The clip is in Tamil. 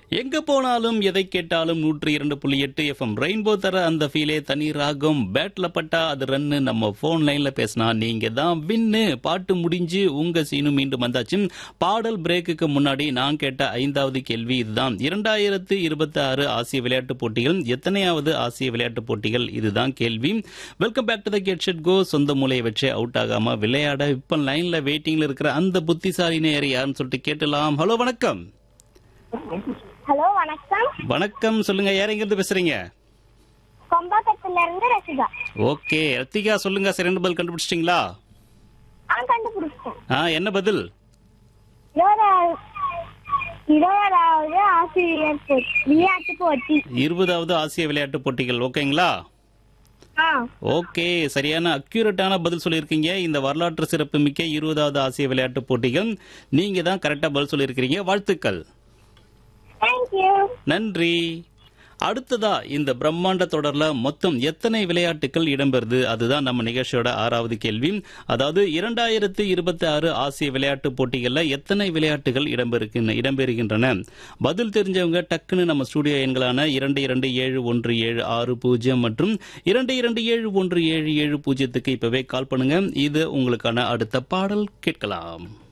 எங்க போனாலும் எதை கேட்டாலும் நூற்றி இரண்டு புள்ளி எட்டு எஃப்எம் ரெயின்போ தர அந்த ஃபீலே தனி ராகம் பேட்ல பட்டா அது ரன்னு நம்ம போன் லைன்ல பேசினா நீங்க தான் வின்னு பாட்டு முடிஞ்சு உங்க சீனு மீண்டும் வந்தாச்சு பாடல் பிரேக்குக்கு முன்னாடி நான் கேட்ட ஐந்தாவது கேள்வி இதுதான் இரண்டாயிரத்து இருபத்தி ஆறு ஆசிய விளையாட்டுப் போட்டிகள் எத்தனையாவது ஆசிய விளையாட்டுப் போட்டிகள் இதுதான் கேள்வி welcome back to the get set go சொந்த மூலையை வச்சு அவுட் ஆகாம விளையாட இப்ப லைன்ல வெயிட்டிங்ல இருக்கிற அந்த புத்திசாலி நேர் யாருன்னு சொல்லிட்டு கேட்டலாம் ஹலோ வணக்கம் ஹலோ வணக்கம் வணக்கம் சொல்லுங்க யார் எங்க இருந்து பேசுறீங்க கொம்பாக்கத்துல இருந்து ரசிகா ஓகே ரத்திகா சொல்லுங்க சரி ரெண்டு பதில் கண்டுபிடிச்சிட்டீங்களா ஆ கண்டுபிடிச்சிட்டேன் ஆ என்ன பதில் இருபதாவது இருபதாவது ஆசிரியர் போ- விளையாட்டு போட்டி இருபதாவது ஆசிய விளையாட்டு போட்டிகள் ஓகேங்களா ஆ ஓகே சரியான அக்யூரேட்டான பதில் சொல்லியிருக்கீங்க இந்த வரலாற்று சிறப்பு மிக்க இருபதாவது ஆசிய விளையாட்டு போட்டிகள் நீங்க தான் கரெக்டா பதில் சொல்லியிருக்கிறீங்க வாழ்த்துக்கள் தேங்க்யூ நன்றி அடுத்ததா இந்த பிரம்மாண்ட தொடர்ல மொத்தம் எத்தனை விளையாட்டுகள் இடம்பெறுது அதுதான் நம்ம நிகழ்ச்சியோட ஆறாவது கேள்வி அதாவது இரண்டாயிரத்து இருபத்தி ஆறு ஆசிய விளையாட்டு போட்டிகள்ல எத்தனை விளையாட்டுகள் இடம்பெறுகின்ற இடம்பெறுகின்றன பதில் தெரிஞ்சவங்க டக்குன்னு நம்ம ஸ்டுடியோ எண்களான இரண்டு இரண்டு ஏழு ஒன்று ஏழு ஆறு பூஜ்ஜியம் மற்றும் இரண்டு இரண்டு ஏழு ஒன்று ஏழு ஏழு பூஜ்ஜியத்துக்கு இப்பவே கால் பண்ணுங்க இது உங்களுக்கான அடுத்த பாடல் கேட்கலாம்